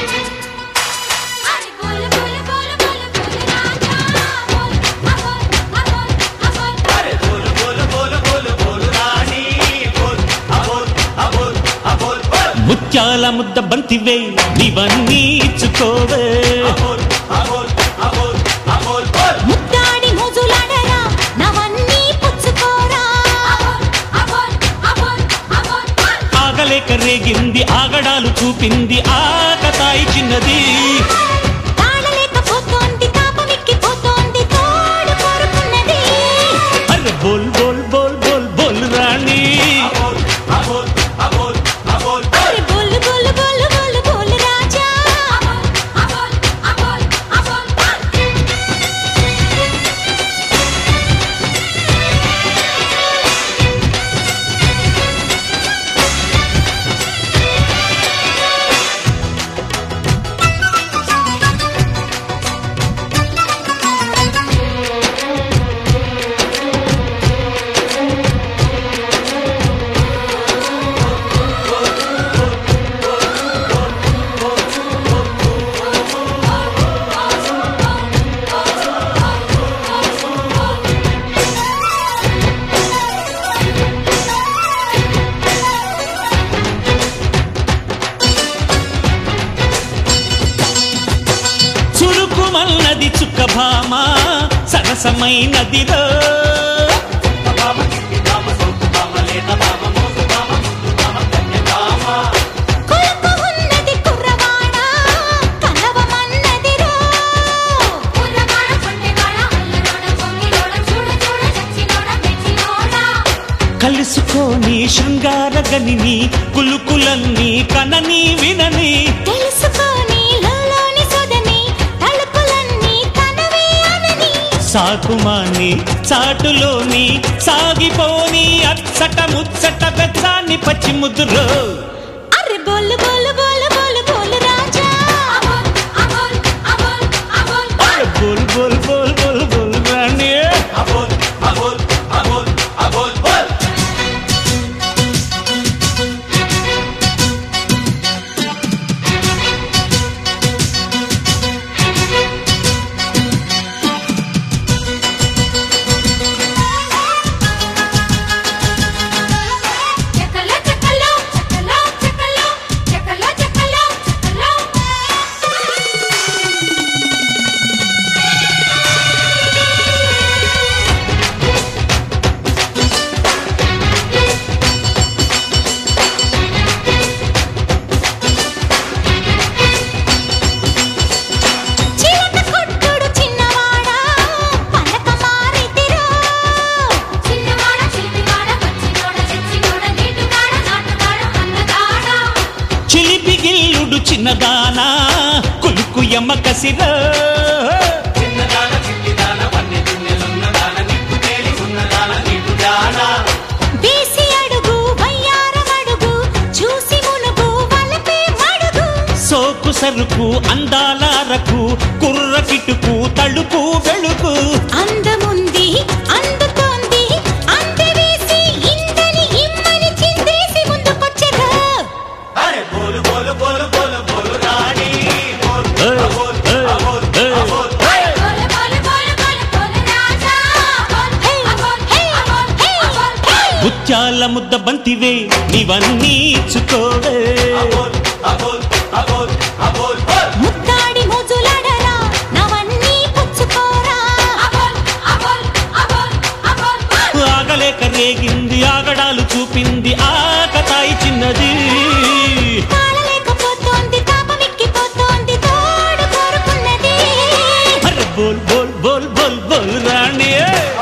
అరే బోల్ బోల్ బోల్ బోల్ బోల్ రాజా బోల్ అబోల్ అబోల్ అబోల్ అరే బోలు బోలు బోలు బోలు బోలు రాణి బోల్ అబోల్ అబోల్ అబోల్ బోల్ ముత్యాల ముద్ద బంతివే నీవన్నీ ఇచ్చుకోవే అబోల్ అబోల్ అబోల్ అబోల్ బోల్ ముద్దాడి మోజులాడరా నవన్నీ పుచ్చుకోరా అబోల్ అబోల్ అబోల్ అబోల్ బోల్ ఆగలేక రేగింది ఆగడాలు చూపింది ఆకతాయి చిన్నది తాళలేకపోతోంది తాపమిక్కిపోతోంది తోడు కోరుకున్నది అరే బోల్ బోల్ బోల్ బోల్ బోల్ రాణి అబోల్ అబోల్ అబోల్ అబోల్ బోల్ అరే బోలు బోలు బోలు బోలు బోలు రాజా అబోల్ అబోల్ అబోల్ బోల్ చురుకుమన్నది చుక్కభామ సరసమైనదిరో బామ కిట్టి బామ సోకు బామ లేత బామ మోసు బామ ముద్దు బామ కన్య బామ కొలకు ఉన్నది కుర్రవాడ కలవమన్నదిరో కుర్రవాడ కొంటెవాడ అల్లరోడ పొంగిరోడ చూడ చూడ చచ్చినోడ మెచ్చినోడ కలుసుకొని శృంగార గనిని కులుకులన్నీ కనని వినని తెలుసుకోని లోలోని సొదని తలుపులన్నీ తనవే అనని సాకుమాని చాటులోని సాగిపోని అచ్చట ముచ్చట బెచ్చాన్ని పచ్చి ముద్దురో అరే బోలు బోలు బోలు బోలు బోలు రాజా అబోల్ అబోల్ అబోల్ అబోల్ అరే బోల్ బోల్ బోల్ బోల్ బోల్ రాణి అబోల్ అబోల్ అబోల్ అబోల్ బోల్ చెక్కలో చెక్కలో చెక్కలో చెక్కలో చెక్కలో చెక్కలో చెక్కలో చిలక కొట్టుడు చిన్నవాడా పలక మారితిరో చిన్నవాడ చిలిపివాడ వచ్చినోడ చచ్చినోడ నీటుగాడ నాటుగాడ అందగాడ చిలిపి గిల్లుడు చిన్నదానా కులుకు ఎమ్మ కసిరో చిన్నదాన చిట్టిదాన వన్నె తున్నెలున్నదాన నిప్పు తేలి ఉన్నదాన నిప్పు దాన వేసి అడుగు వయ్యారం అడుగు చూసి మునుగు వలపే మడుగు సోకు సరుకు అందాలారకు కుర్ర కిటుకు తలుపు వెళుకు అందముంది అందుతోంది అందవేసి ఇందని ఇమ్మని చిందేసి ముందుకొచ్చగా అరే బోలు బోలు బోలు బోలు బోలు రాణి బోల్ ఏయ్, అబోల్ ఏయ్, అబోల్ ఏయ్. అబోల్ బోల్ బోల్ బోల్ బోల్ బోల్ రాజా బోల్ అబోల్ అబోల్ అబోల్ ముత్యాల ముద్ద బంతివే నీవన్నీ ఇచ్చుకోవే అబోల్ అబోల్ అబోల్ అబోల్ బోల్ ముద్దాడి మోజులాడరా నవన్నీ పుచ్చుకోరా అబోల్ అబోల్ అబోల్ అబోల్ బోల్ ఆగలేక రేగింది ఆగడాలు చూపింది ఆకతాయి చిన్నది తాళలేకపోతోంది తాపమిక్కిపోతోంది తోడు కోరుకున్నది అరే బోల్ బోల్ బోల్ బోల్ బోల్ రాణి